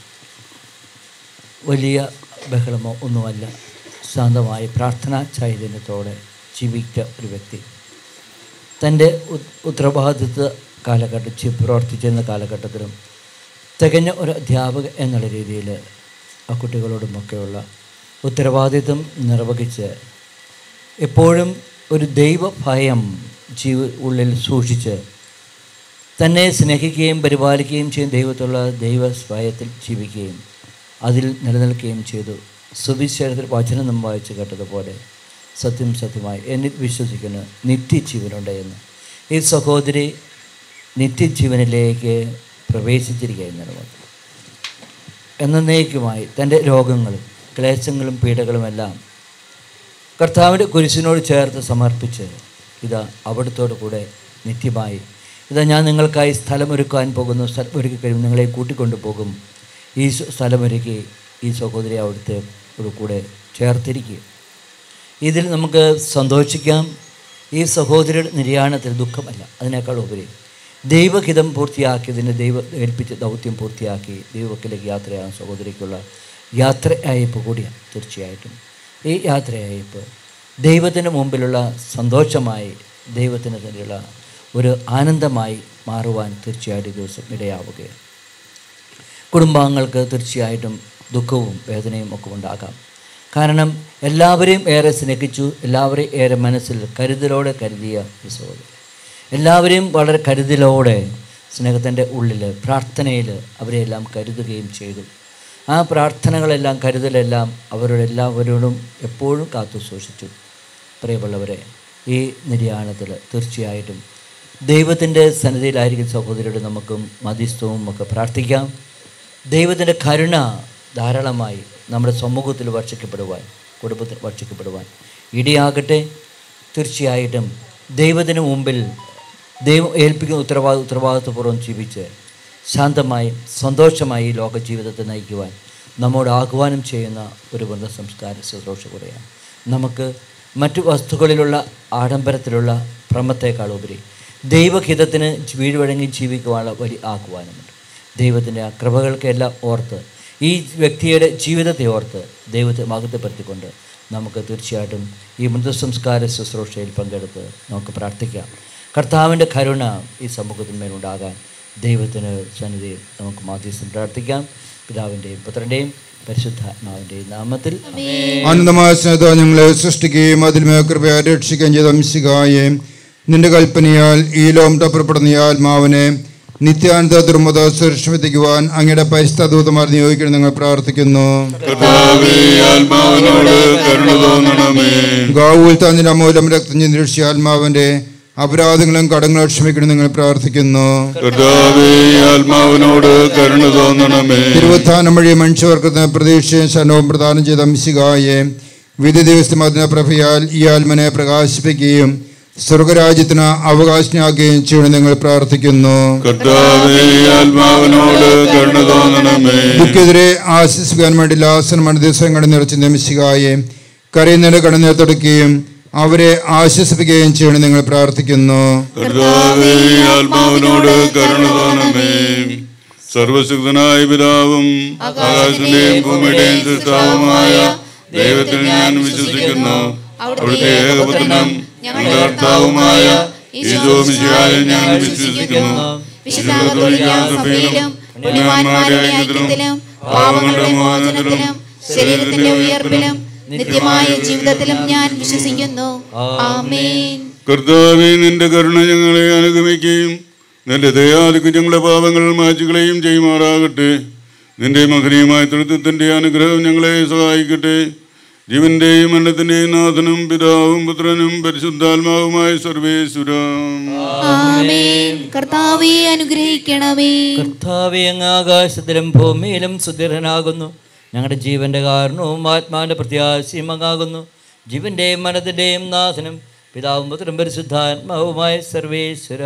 വലിയ ബഹളമോ ഒന്നുമല്ല ശാന്തമായി പ്രാർത്ഥനാ ചൈതന്യത്തോടെ ജീവിച്ച ഒരു വ്യക്തി തൻ്റെ ഉ- ഉത്തരവാദിത്വ കാലഘട്ടം ചി- പ്രവർത്തിച്ചിരുന്ന കാലഘട്ടത്തിലും തികഞ്ഞ ഒരു അധ്യാപക എന്നുള്ള രീതിയിൽ ആ കുട്ടികളോടുമൊക്കെയുള്ള ഉത്തരവാദിത്വം നിർവഹിച്ച് എപ്പോഴും ഒരു ദൈവഭയം ജീവ ഉള്ളിൽ സൂക്ഷിച്ച് തന്നെ സ്നേഹിക്കുകയും പരിപാലിക്കുകയും ചെയ്യും ദൈവത്തുള്ള ദൈവസ്വയത്തിൽ ജീവിക്കുകയും അതിൽ നിലനിൽക്കുകയും ചെയ്തു സുവിശേഷത്തിൽ വചനം നാം വായിച്ച് കേട്ടതുപോലെ സത്യം സത്യമായി എന്നിൽ വിശ്വസിക്കുന്നു നിത്യജീവനുണ്ട് എന്ന് ഈ സഹോദരി നിത്യജീവനിലേക്ക് പ്രവേശിച്ചിരിക്കുകയെന്നാണ് എന്നേക്കുമായി തൻ്റെ രോഗങ്ങളും ക്ലേശങ്ങളും പീഡകളുമെല്ലാം കർത്താവിൻ്റെ കുരിശിനോട് ചേർത്ത് സമർപ്പിച്ച് ഇതാ അവിടുത്തോടു കൂടെ നിത്യമായി ഇതാ ഞാൻ നിങ്ങൾക്കായി സ്ഥലമൊരുക്കാൻ പോകുന്നു സ്ഥലം ഒരുക്കി കഴിയും നിങ്ങളെ കൂട്ടിക്കൊണ്ടു പോകും ഈ സ- സ്ഥലമൊരുക്കി ഈ സഹോദരി അവിടുത്തെ ഒരു കൂടെ ചേർത്തിരിക്കുക ഇതിൽ നമുക്ക് സന്തോഷിക്കാം ഈ സഹോദരിയുടെ നിര്യാണത്തിൽ ദുഃഖമല്ല അതിനേക്കാൾ ഉപരി ദൈവഹിതം പൂർത്തിയാക്കിയതിന് ദൈവ ഏൽപ്പിച്ച ദൗത്യം പൂർത്തിയാക്കി ദൈവത്തിലേക്ക് യാത്രയാകാൻ സഹോദരിക്കുള്ള യാത്രയയപ്പ് കൂടിയാണ് തീർച്ചയായിട്ടും ഈ യാത്രയയപ്പ് ദൈവത്തിന് മുമ്പിലുള്ള സന്തോഷമായി ദൈവത്തിന് തന്നെയുള്ള ഒരു ആനന്ദമായി മാറുവാൻ തീർച്ചയായിട്ടും ഈ ദിവസം ഇടയാവുകയാണ് കുടുംബാംഗങ്ങൾക്ക് തീർച്ചയായിട്ടും ദുഃഖവും വേദനയും ഒക്കെ ഉണ്ടാകാം കാരണം എല്ലാവരെയും ഏറെ സ്നേഹിച്ചു എല്ലാവരെയും ഏറെ മനസ്സിൽ കരുതലോടെ കരുതിയ ഒരു സഹോദരി എല്ലാവരെയും വളരെ കരുതലോടെ സ്നേഹത്തിൻ്റെ ഉള്ളിൽ പ്രാർത്ഥനയിൽ അവരെയെല്ലാം കരുതുകയും ചെയ്തു ആ പ്രാർത്ഥനകളെല്ലാം കരുതലെല്ലാം അവരുടെ എല്ലാവരോടും എപ്പോഴും കാത്തു സൂക്ഷിച്ചു പ്രിയമുള്ളവരെ ഈ നിര്യാണത്തിൽ തീർച്ചയായിട്ടും ദൈവത്തിൻ്റെ സന്നിധിയിലായിരിക്കും സഹോദരരോട് നമുക്കും മധ്യസ്ഥവും ഒക്കെ പ്രാർത്ഥിക്കാം ദൈവത്തിൻ്റെ കരുണ ധാരാളമായി നമ്മുടെ സമൂഹത്തിൽ വർഷിക്കപ്പെടുവാൻ കുടുംബത്തിൽ വർഷിക്കപ്പെടുവാൻ ഇടിയാകട്ടെ തീർച്ചയായിട്ടും ദൈവത്തിന് മുമ്പിൽ ദൈവം ഏൽപ്പിക്കുന്ന ഉത്തരവാദ ഉത്തരവാദിത്വപൂർവ്വം ജീവിച്ച് ശാന്തമായി സന്തോഷമായി ഈ ലോക ജീവിതത്തെ നയിക്കുവാൻ നമ്മോട് ആഹ്വാനം ചെയ്യുന്ന ഒരു വൃന്ദ സംസ്കാര ശുശ്രൂഷ കൂടെയാണ് നമുക്ക് മറ്റു വസ്തുക്കളിലുള്ള ആഡംബരത്തിലുള്ള ഭ്രമത്തേക്കാൾ ഉപരി ദൈവഹിതത്തിന് വീഴ്വഴങ്ങി ജീവിക്കുവാനുള്ള വലിയ ആഹ്വാനമുണ്ട് ദൈവത്തിൻ്റെ ആ കൃപകൾക്കെല്ലാം ഓർത്ത് ഈ വ്യക്തിയുടെ ജീവിതത്തെ ഓർത്ത് ദൈവത്തെ മഹത്വപ്പെടുത്തിക്കൊണ്ട് നമുക്ക് തീർച്ചയായിട്ടും ഈ മൃതസംസ്കാര ശുശ്രൂഷയിൽ പങ്കെടുത്ത് നമുക്ക് പ്രാർത്ഥിക്കാം കർത്താവിൻ്റെ കരുണ ഈ സമൂഹത്തിന്മേലുണ്ടാകാൻ ദൈവത്തിന് സന്നിധിയിൽ നമുക്ക് മാധ്യസ്ഥം പ്രാർത്ഥിക്കാം പിതാവിൻ്റെയും പുത്രൻ്റെയും പരിശുദ്ധാത്മാവിൻ്റെയും നാമത്തിൽ ആനന്ദമായ സ്നേഹത ഞങ്ങളെ സൃഷ്ടിക്കുകയും അതിൽ കൃപയെ രക്ഷിക്കുകയും ചെയ്ത അംശികായെ നിന്റെ കൽപ്പനയാൽ ഈ ലോകം തപ്പുറപ്പെടുന്ന ഈ ആത്മാവിനെ നിത്യാനന്ദ ദുർമത സുരക്ഷിപ്പിക്കുവാൻ അങ്ങയുടെ പരിസ്ഥിതൂതമാർ നിയോഗിക്കണം ഞങ്ങൾ പ്രാർത്ഥിക്കുന്നു കർത്താവേ ആത്മാവിനോട് കരുണ തോന്നണമേ ഗാവൂൽ തന്നിന്റെ അമൂലം രക്തം ചിന്തിച്ച ആത്മാവിന്റെ അപരാധങ്ങളും കടങ്ങളും ക്ഷമിക്കണം നിങ്ങൾ പ്രാർത്ഥിക്കുന്നു കർത്താവേ ആത്മാവിനോട് കരുണ തോന്നണമേ തിരുവത്താനം വഴി മനുഷ്യവർക്കത്തിന് പ്രതീക്ഷയും ശനവും പ്രദാനം ചെയ്ത അംശികായെ വിധി ദിവസം അതിന്റെ പ്രഭയാൽ ഈ ആത്മനെ പ്രകാശിപ്പിക്കുകയും സ്വർഗരാജ്യത്തിന് അവകാശിയാക്കുകയും ചെയ്യണം നിങ്ങൾ പ്രാർത്ഥിക്കുന്നു കർത്താവേ ആത്മാവിനോട് കരുണ തോന്നണമേ ദുഃഖെതിരെ ആശ്വസിപ്പിക്കാൻ വേണ്ടി ലാസനമാണ് ദിവസം കടന്നു നിറച്ച് നമിശികായെ കരയുന്നതിന്റെ കടന്നു തുടക്കുകയും അവരെ ആശ്വസിപ്പിക്കുകയും ചെയ്യണം നിങ്ങൾ പ്രാർത്ഥിക്കുന്നു കർത്താവേ ആത്മാവിനോട് കരുണ തോന്നണമേ സർവശക്തനായ പിതാവും ആകാശത്തിന്റെയും ഭൂമിയുടെയും സൃഷ്ടാവുമായ ദൈവത്തിൽ ഞാൻ വിശ്വസിക്കുന്നു അവിടുത്തെ ഏകപുത്രനും ഞങ്ങളുടെ കർത്താവുമായ ഈശോമിശിഹായ ഞാൻ വിശ്വസിക്കുന്നു വിശുദ്ധാത്മകൃപയിലും പുണ്യവാന്മാരുടെ ഐക്യത്തിലും പാപങ്ങളുടെ മോചനത്തിലും ശരീരത്തിന്റെ ഉയർപ്പിലും നിത്യമായ ജീവിതത്തിലും ഞാൻ വിശ്വസിക്കുന്നു ആമേൻ കർത്താവേ നിന്റെ കരുണ ഞങ്ങളെ അനുഗമിക്കുകയും നിന്റെ ദയാലിക്ക് ഞങ്ങളുടെ പാപങ്ങൾ മാറ്റുകളെയും ചെയ്യുമാറാകട്ടെ നിന്റെ മഹനീയമായ തൃത്വത്തിന്റെ അനുഗ്രഹം ഞങ്ങളെ സഹായിക്കട്ടെ ജീവന്റെയും മരണത്തിന്റെയും നാഥനും പിതാവും പുത്രനും പരിശുദ്ധാത്മാവുമായ സർവേശ്വരം ആമേൻ കർത്താവെ അനുഗ്രഹിക്കണമേ കർത്താവെ അങ്ങ് ആകാശത്തിലും ഭൂമിയിലും സുദൃഢനാകുന്നു ഞങ്ങളുടെ ജീവന്റെ കാരണവും ആത്മാവിന്റെ പ്രത്യാശയും അങ്ങാകുന്നു ജീവന്റെയും മനത്തിന്റെയും നാഥനും പിതാവും പുത്രനും പരിശുദ്ധാത്മാവുമായ സർവേശ്വര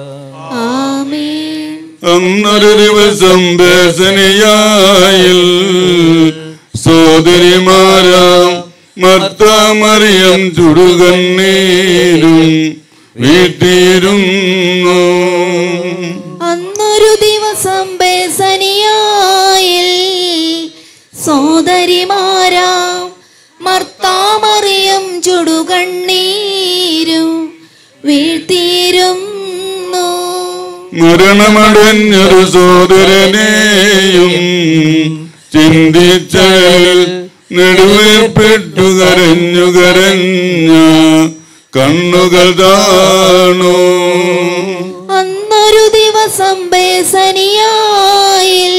ആമേൻ അന്നൊരു ദിവസം ബേസനിയായിൽ സോദരിമാരാം മർത്താമറിയം ചുടുകണ്ണീരും വീട്ടിയിരുന്നു അന്നൊരു ദിവസം ബേസനിയായിൽ സോദരിമാരാം മർത്താമറിയം ചുടുകണ്ണീരും വീഴ്ത്തിയിരുന്നു മരണമടഞ്ഞൊരു സോദരനെയും ചിന്തിച്ചതിൽ നെടുവേപ്പെട്ടു കരഞ്ഞു കരഞ്ഞ കണ്ണുകൾ താണു അന്നൊരു ദിവസം ബേസനിയായിൽ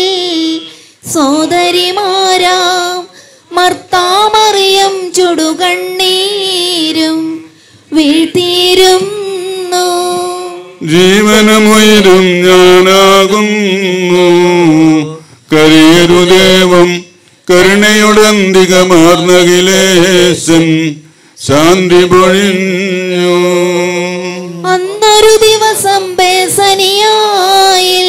സോദരിമാരാം മർത്താമറിയം ചുടുകണ്ണീരും വീഴ്ത്തിയിരുന്നു ജീവനമുയരും ഞാനാകുന്നു കരിയരുദേവം കരുണയുടന്തികമാർന്നകിലേശൻ ശാന്തി പൊഴിഞ്ഞു അന്നൊരു ദിവസം ബേസനിയായിൽ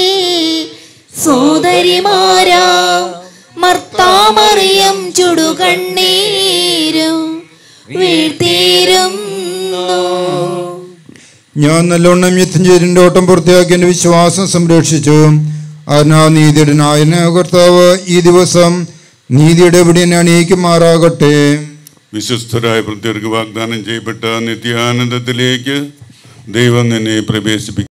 സോദരിമാരാം മർത്താമറിയം ചുടുകണ്ണീരും വീഴ്ത്തിയിരുന്നു ഞാൻ നല്ലോണം യുദ്ധം ചെയ്തിന്റെ ഓട്ടം പൂർത്തിയാക്കി എന്റെ വിശ്വാസം സംരക്ഷിച്ചു അതിനാ നീതിയുടെ നായന കർത്താവ് ഈ ദിവസം നീതിയുടെ വിടിയനെ അണിയിക്കുമാറാകട്ടെ വിശ്വസ്തരായ പ്രത്യർക്ക് വാഗ്ദാനം ചെയ്യപ്പെട്ട നിത്യാനന്ദത്തിലേക്ക് ദൈവം നിന്നെ പ്രവേശിപ്പിക്കും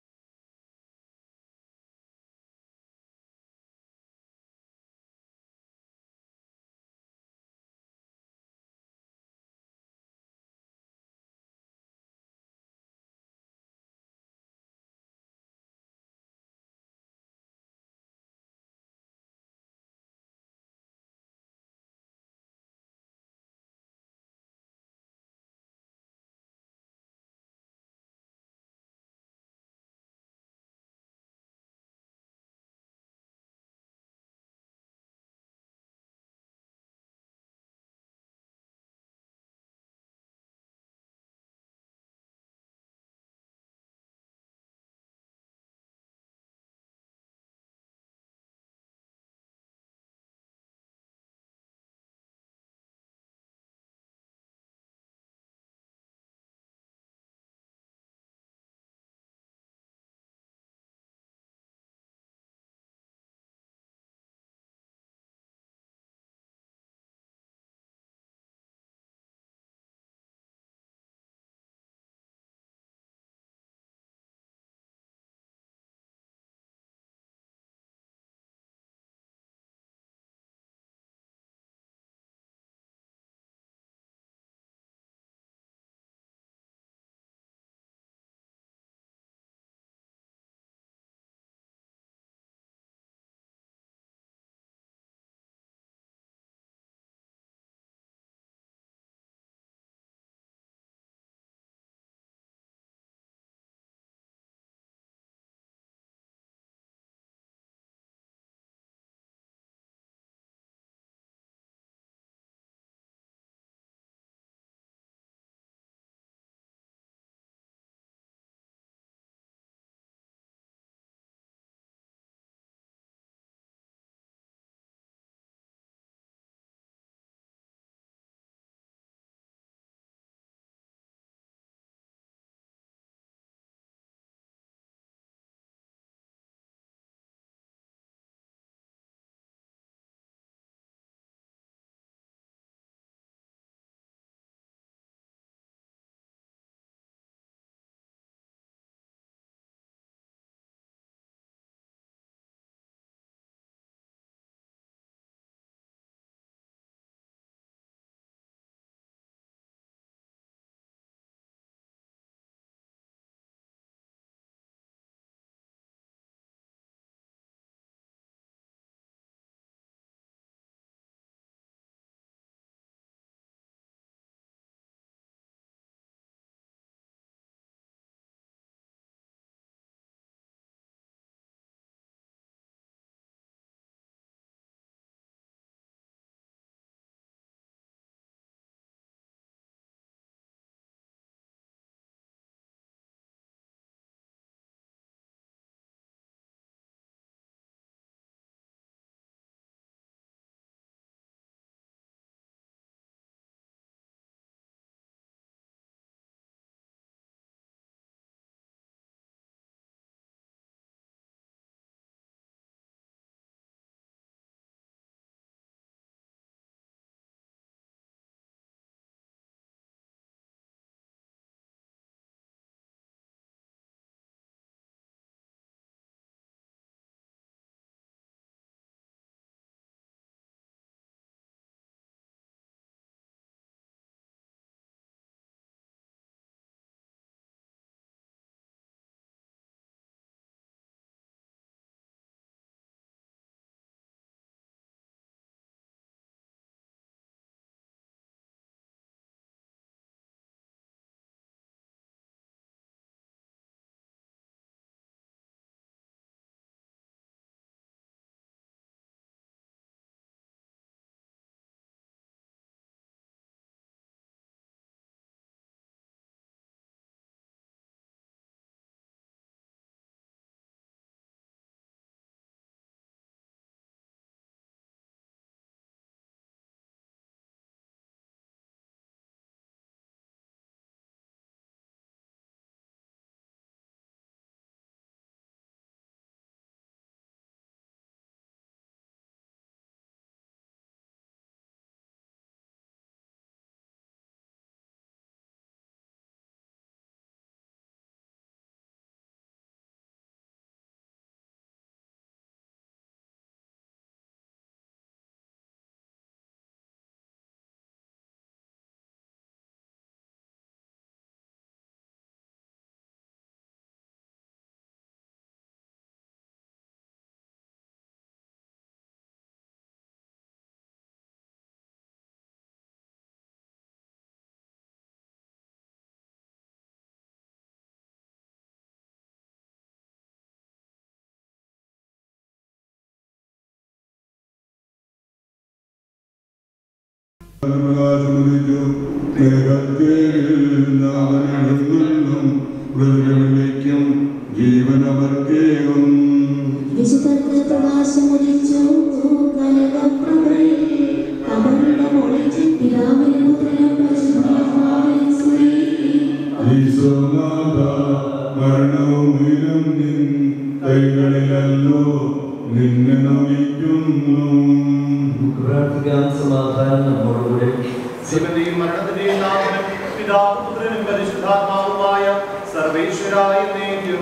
പ്രകാശമുദിച്ചു മേഘത്തേരിൽ നാമനെഴുന്നള്ളും പ്രതിരവിളിക്കും ജീവനവർക്കേകും വിശുദ്ധർക്ക് പ്രകാശമുദിച്ചു കനകപ്രഭയിൽ കബറിടം ഒളിച്ച് പിതാവിനും പുത്രനും പരിശുദ്ധാത്മാവിനും സ്തുതി. ഈശോനാഥ മരണവും ഉയരും നിൻ കൈകളിലല്ലോ നിന്നെ നമിക്കുന്നു പ്രാർത്ഥിക്കാൻ സമാധാനം നമ്മോടുകൂടെ ശിവന്റെയും മരണത്തിന്റെയും നാഥനും പിതാവും പുത്രനും പരിശുദ്ധാത്മാവുമായ സർവേശ്വരായ നേരും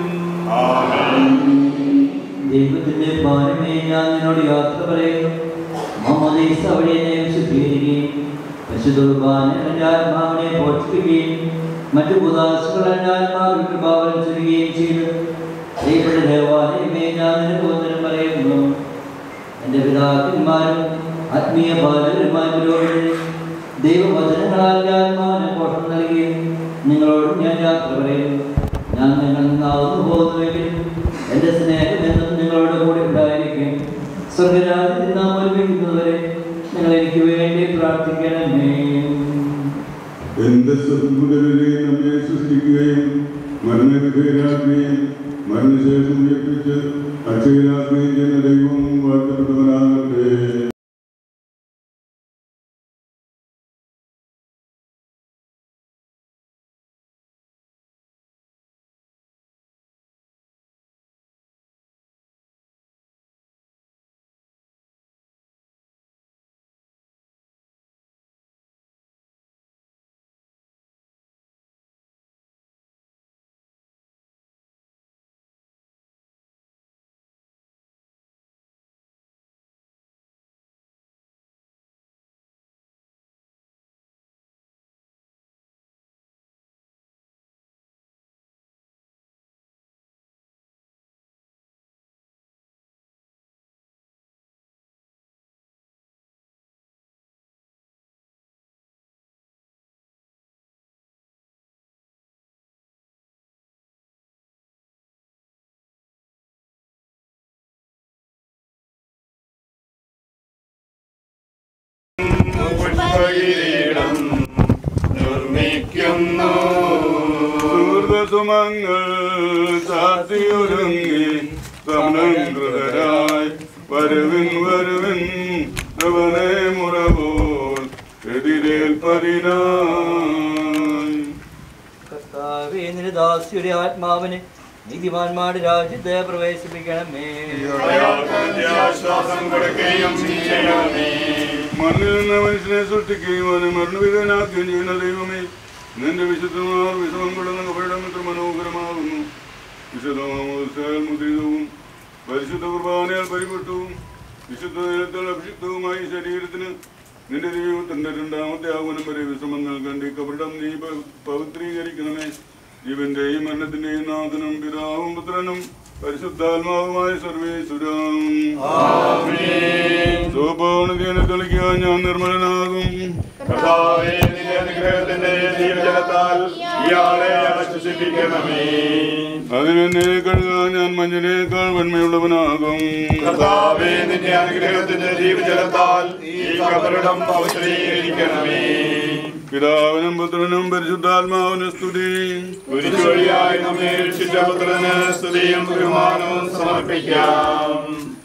ദൈവത്തിന്റെ പാരമേ ഞാൻ നിന്നോട് യാത്ര പറയുന്നു മമദീസ വഴി എന്നെ വിശുദ്ധീകരിക്കുകയും പരിശുദ്ധ കുർബാന എൻ്റെ ആത്മാവിനെ പോഷിപ്പിക്കുകയും മറ്റു ഉദാസുകൾ എൻ്റെ ആത്മാവിൽ കൃപാവനം ചെയ്യുകയും ചെയ്തു ദൈവയുടെ ദേവാലയമേ ഞാൻ നിനക്ക് വന്ദനം പറയുന്നു എൻ്റെ പിതാക്കന്മാരും ആത്മീയ ബാലകരുമായ പുരോഹിതരെ ദൈവവചനങ്ങളാൽ എൻ്റെ ആത്മാവിനെ പോഷണം നൽകുകയും നിങ്ങളോടും ഞാൻ യാത്ര പറയുന്നു ഞാൻ നിങ്ങളിൽ നിന്നാവുന്നു പോകുന്നുവെങ്കിൽ എൻ്റെ സ്നേഹം എന്നും നിങ്ങളോട് കൂടെ ഉണ്ടായിരിക്കും സ്വർഗരാജ്യത്തിൽ നാം ഒരുമിക്കുന്നതുവരെ നിങ്ങൾ എനിക്ക് വേണ്ടി പ്രാർത്ഥിക്കണമേ എന്റെ സദ്ഗുണരെ നമ്മെ സൃഷ്ടിക്കുകയും മരണവിധേയരാക്കുകയും മരണശേഷം ഉയർപ്പിച്ച് അക്ഷയരാക്കുകയും ചെയ്യുന്ന ദൈവം വാഴ്ത്തപ്പെട്ടവനാകട്ടെ നിർമ്മിക്കുന്നു സുഹൃതസുമങ്ങൾ ചാത്തിയൊരുങ്ങി സമനങ്കൃതരായി വരുവിൻ വരുവിൻ നവനെ മുറപോൽ എതിരേൽപ്പതിനായി കർത്താവേ നിന്റെ ദാസിയുടെ ആത്മാവിനെ നീതിമാന്മാരുടെ രാജ്യത്തെ പ്രവേശിപ്പിക്കണമേ ആശ്വാസം കൊടുക്കുകയും ചെയ്യണമേ മണ്ണിൽ നിന്ന് മനുഷ്യനെ സൃഷ്ടിക്കുകയും അവനെ മരണവിധനാക്കുകയും ചെയ്യുന്ന ദൈവമേ നിന്റെ വിശുദ്ധമാർ വിഷമം കൊള്ളുന്ന കപടം എത്ര മനോഹരമാകുന്നു വിശുദ്ധമാമോത്സാൽ മുദ്രിതവും പരിശുദ്ധ കുർബാനയാൽ പരിപുഷ്ടവും വിശുദ്ധ നിലത്തിൽ അഭിഷിക്തവുമായ ഈ ശരീരത്തിന് നിന്റെ ദൈവത്തിന്റെ രണ്ടാമത്തെ ആഹ്വാനം വരെ വിശ്രമം നൽകേണ്ട ഈ കപടം നീ പ- പവിത്രീകരിക്കണമേ ജീവന്റെയും മരണത്തിന്റെയും നാഥനും പിതാവും പുത്രനും പരിശുദ്ധാത്മാവുമായ സർവേശ്വരം സോപാനതീനെ തെളിക്കാൻ ഞാൻ നിർമ്മലനാകും കർത്താവേ നിന്റെ അനുഗ്രഹത്തിന്റെ ജീവജലത്താൽ ഇയാളെ ആശ്വസിപ്പിക്കണമേ അതിനെന്നെ കഴുകാൻ ഞാൻ മഞ്ഞിനേക്കാൾ വെണ്മയുള്ളവനാകും കർത്താവേ നിന്റെ അനുഗ്രഹത്തിന്റെ ജീവജലത്താൽ ഈ കബറിടം പവിത്രീകരിക്കണമേ പിതാവിനും പുത്രനും പരിശുദ്ധാത്മാവിനും സ്തുതി കുരിശുവഴിയായി നമ്മെ രക്ഷിച്ച പുത്രന് സ്തുതിയും ബഹുമാനവും സമർപ്പിക്കാം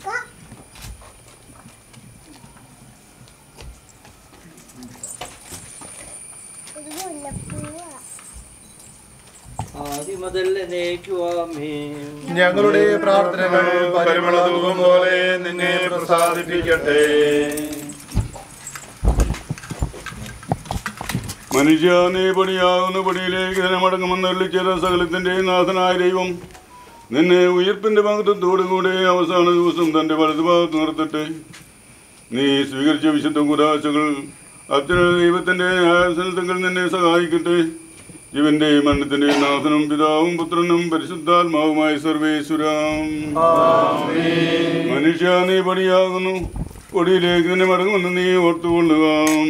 ആദ്യം മുതൽ എന്നേക്കുവാമേ ഞങ്ങളുടെ പ്രാർത്ഥനകൾ പരിമളതൂപം പോലെ നിന്നെ പ്രസാദിപ്പിക്കട്ടെ മനുഷ്യ നീ പൊടിയാകുന്ന പൊടിയിലേക്ക് തന്നെ മടങ്ങുമെന്നള്ളിച്ചേര സകലത്തിന്റെ നാഥനായ ദൈവം നിന്നെ ഉയർപ്പിന്റെ മഹത്വത്തോടുകൂടെ അവസാന ദിവസം തന്റെ വലതുഭാഗത്ത് നിർത്തട്ടെ നീ സ്വീകരിച്ച വിശുദ്ധ കുരാശകൾ അത്യുന്നത ദൈവത്തിന്റെ ന്യായാസനത്തിൽ നിന്നെ സഹായിക്കട്ടെ ജീവന്റെ മരണത്തിന്റെ നാഥനും പിതാവും പുത്രനും പരിശുദ്ധാത്മാവുമായ സർവേശ്വരം മനുഷ്യ നീ പൊടിയാകുന്നു പൊടിയിലേക്ക് തന്നെ മടങ്ങുമെന്ന് നീ ഓർത്തുകൊള്ളുക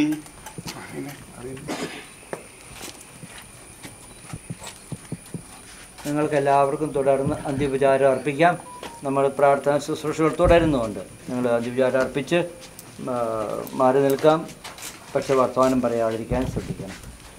നിങ്ങൾക്ക് എല്ലാവർക്കും തുടർന്ന് അന്ത്യവിചാരം അർപ്പിക്കാം നമ്മൾ പ്രാർത്ഥന ശുശ്രൂഷകൾ തുടരുന്നുണ്ട് നിങ്ങൾ അന്ത്യവിചാരം അർപ്പിച്ച് ആ, മാറി നിൽക്കാം പക്ഷെ വർത്തമാനം പറയാതിരിക്കാൻ ശ്രദ്ധിക്കണം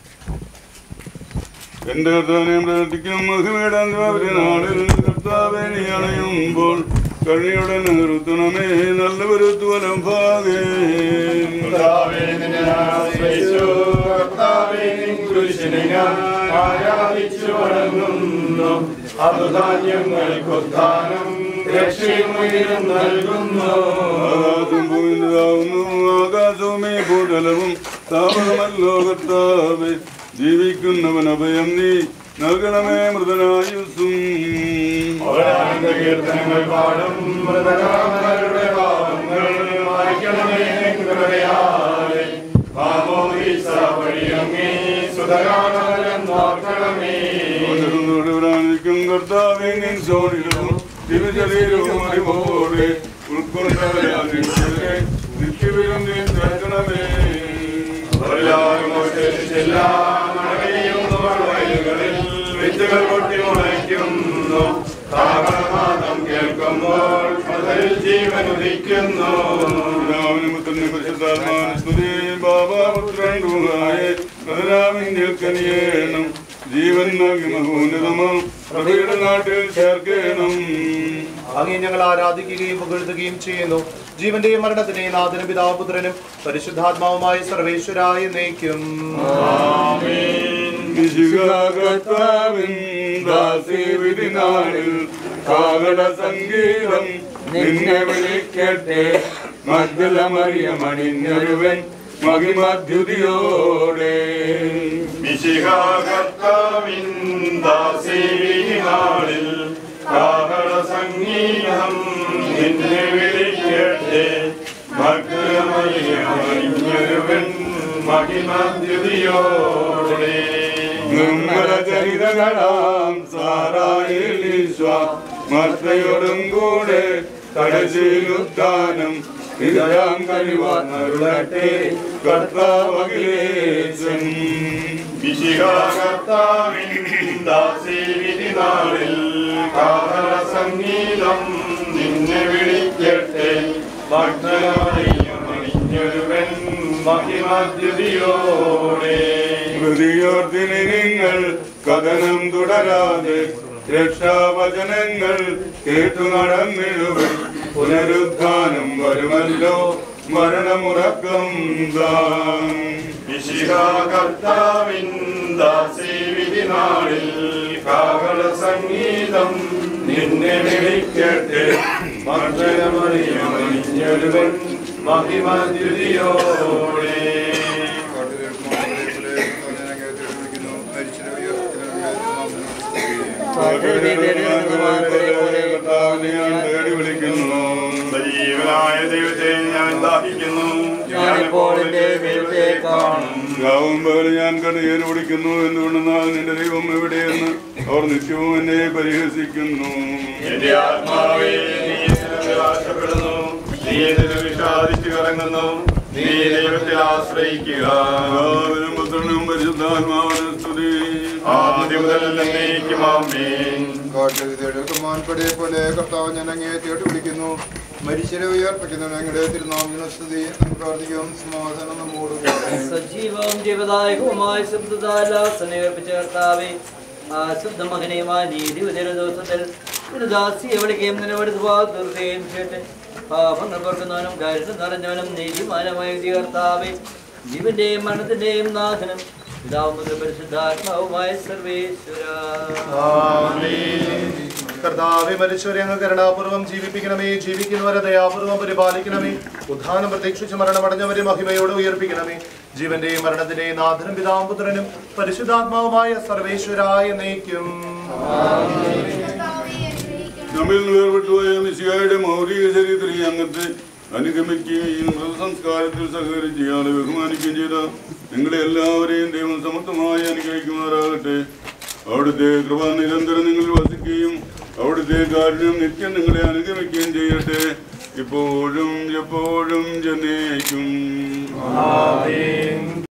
എന്റെ കർത്താവിനെ പ്രവർത്തിക്കും മഹിമയുടെ നാളിൽ കർത്താവെ നീ അണയുമ്പോൾ കഴിയുടെ നിർത്തണമേ നല്ല വരുത്തുവലം ഭാഗേ കർത്താവേ, നിന്നെ ഞാൻ ആശ്രയിച്ചു. കർത്താവേ, നിൻ കുരിശിനെ ഞാൻ ആരാധിച്ചു വണങ്ങുന്നു. അതുതാ ഞങ്ങൾക്കുദ്ധാനം രക്ഷയും ഉയരും നൽകുന്നു ആകാശം പൂവിൻ്റെതാവുന്നു ആകാശവുമേ ഭൂതലവും താവളമല്ലോ കർത്താവെ ജീവിക്കുന്നവൻ അഭയം നീ നൽകണമേ മൃതനായുസും അവരാനന്ദ കീർത്തനങ്ങൾ പാടും മൃതകാമരുടെ പാവങ്ങൾ മായ്ക്കണമേ കൃപയാലെ മാമോദീസ വഴിയങ്ങേ സുതകാണവരം നോക്കണമേ ും കർത്താവെ നിൻ സോണിലും ദിവശരീരവും അറിവോടെ ഉൾക്കൊണ്ടവരെ നിത്യവിലും നീ നൽകണമേ വയലുകളിൽ വിത്തുകൾ പൊട്ടി മുളയ്ക്കുന്നു താപനാദം കേൾക്കുമ്പോൾ മുതൽ ജീവൻ ഉദിക്കുന്നു ജീവൻ നൽകി മഹോന്നതമാം പ്രഭയുടെ നാട്ടിൽ ചേർക്കണം അങ്ങേ ഞങ്ങൾ ആരാധിക്കുകയും പുകഴ്ത്തുകയും ചെയ്യുന്നു ജീവന്റെയും മരണത്തിന്റെയും നാഥനും പിതാപുത്രനും പരിശുദ്ധാത്മാവുമായ സർവേശ്വരായ നയിക്കും കർത്താവിൻ ദാസീവിധി നാളിൽ കാകട സംഗീതം നിന്നെ വിളിക്കട്ടെ മദ്ദല മറിയമണിഞ്ഞൊരുവൻ മഹിമദ്യുതിയോടെ മിശിഹാകർത്താവിൻ ദാസീനാളിൽ കാഹള സംഗീതം നിന്നെ വിളിക്കട്ടെ മഗ്നമറിഞ്ഞൊരുവൻ മഹിമദ്യുതിയോടെ നിർമ്മല ചരിതകളാം സാറായിലീശ്വ മർത്തയോടും കൂടെ കടശീലുദ്ധാനം ഇതാം കഴിവാന്നരുളട്ടെ കർത്താവകിലേശൻ വിശിഹാകർത്താവിൻ ദാസീവിധി നാളിൽ കാഹള സംഗീതം നിന്നെ വിളിക്കട്ടെ ഭക്തനറിഞ്ഞൊരുവൻ മഹിമദ്യുതിയോടെ ഹൃദയോർത്തിന് നിങ്ങൾ കഥനം തുടരാതെ രക്ഷാവചനങ്ങൾ കേട്ടു നടന്നിടുവൻ പുനരുദ്ധാനം വരുമല്ലോ മരണമുറക്കം താൻ വിശിഹാകർത്താവിൻ ദാസീവിധി നാളിൽ കാഹള സംഗീതം നിന്നെ വിളിക്കട്ടെ ഭക്തനറിഞ്ഞൊരുവൻ മഹിമദ്യുതിയോടെ തേടി വിളിക്കുന്നു സജീവനായ ദൈവത്തെ ഞാൻ ദാഹിക്കുന്നു ഞാനിപ്പോൾ എന്റെ ദൈവത്തെ കാണും രാവും പകല് ഞാൻ കടയേറി ഓടിക്കുന്നു എന്തുകൊണ്ടെന്നാൽ നിന്റെ ദൈവം എവിടെയെന്ന് അവർ നിത്യവും എന്നെ പരിഹസിക്കുന്നു എന്റെ ആത്മാവേ നീ എന്നിൽ ആശപ്പെടുന്നു നീ എന്നിൽ വിഷാദിച്ചു കറങ്ങുന്നു നീ ദൈവത്തിൽ ആശ്രയിക്കുക പിതാവിനും പുത്രനും പരിശുദ്ധാത്മാവിനും സ്തുതി ആദ്യം മുതൽ എന്നേക്കും ആമേൻ കാട്ടുമാൻപടെ പോലെ കർത്താവ് ഞാൻ അങ്ങേ തേടി വിളിക്കുന്നു മരിച്ചരെ ഉയർപ്പിക്കുന്നു ഞങ്ങളുടെ തിരുനാമിന് സ്തുതി നമുക്ക് പ്രാർത്ഥിക്കാം സമാധാനം നമ്മോട് കൂടെ. സജീവവും ജീവദായകവുമായ ശബ്ദദാലാസനേർപ്പിച്ച കർത്താവെ ആ ശുദ്ധമകനെയുമായ നീതി ഉദര ദിവസത്തിൽ ഒരു ദാസിയെ വിളിക്കുകയും നിലവെടുത്തുകയും ചെയ്യട്ടെ പാപങ്ങൾ കൊടുക്കുന്നവനും കരുത്ത് നിറഞ്ഞവനും നീതിമാനമായ വിധി കർത്താവെ ജീവന്റെയും മരണത്തിന്റെയും നാഥനും പിതാവുമുതൽ പരിശുദ്ധാത്മാവുമായ സർവേശ്വര കർത്താവെ മരിച്ചവരെ അങ്ങ് കരുണാപൂർവ്വം ജീവിപ്പിക്കണമേ ജീവിക്കുന്നവരെ ദയാപൂർവ്വം പരിപാലിക്കണമേ ഉദ്ധാനം പ്രതീക്ഷിച്ച് മരണമടഞ്ഞവരെ മഹിമയോടെ ഉയർപ്പിക്കണമേ ജീവന്റെയും മരണത്തിന്റെയും നാഥനും പിതാപുത്രനും പരിശുദ്ധാത്മാവുമായ സർവേശ്വരായ നയിക്കും നമ്മിൽ നിന്ന് വേർപെട്ടുപോയ മിശിയായുടെ മൗലിക ചരിത്രം അംഗത്തെ അനുഗമിക്കുകയും സംസ്കാരത്തിൽ സഹകരിച്ച് ഇയാളെ ബഹുമാനിക്കുകയും ചെയ്ത നിങ്ങളെ എല്ലാവരെയും ദൈവം സമത്വമായി അനുഗ്രഹിക്കുമാറാകട്ടെ അവിടുത്തെ കൃപ നിരന്തരം നിങ്ങളിൽ വസിക്കുകയും അവിടുത്തെ കാരുണ്യം നിത്യം നിങ്ങളെ അനുഗമിക്കുകയും ചെയ്യട്ടെ ഇപ്പോഴും എപ്പോഴും ജനേക്കും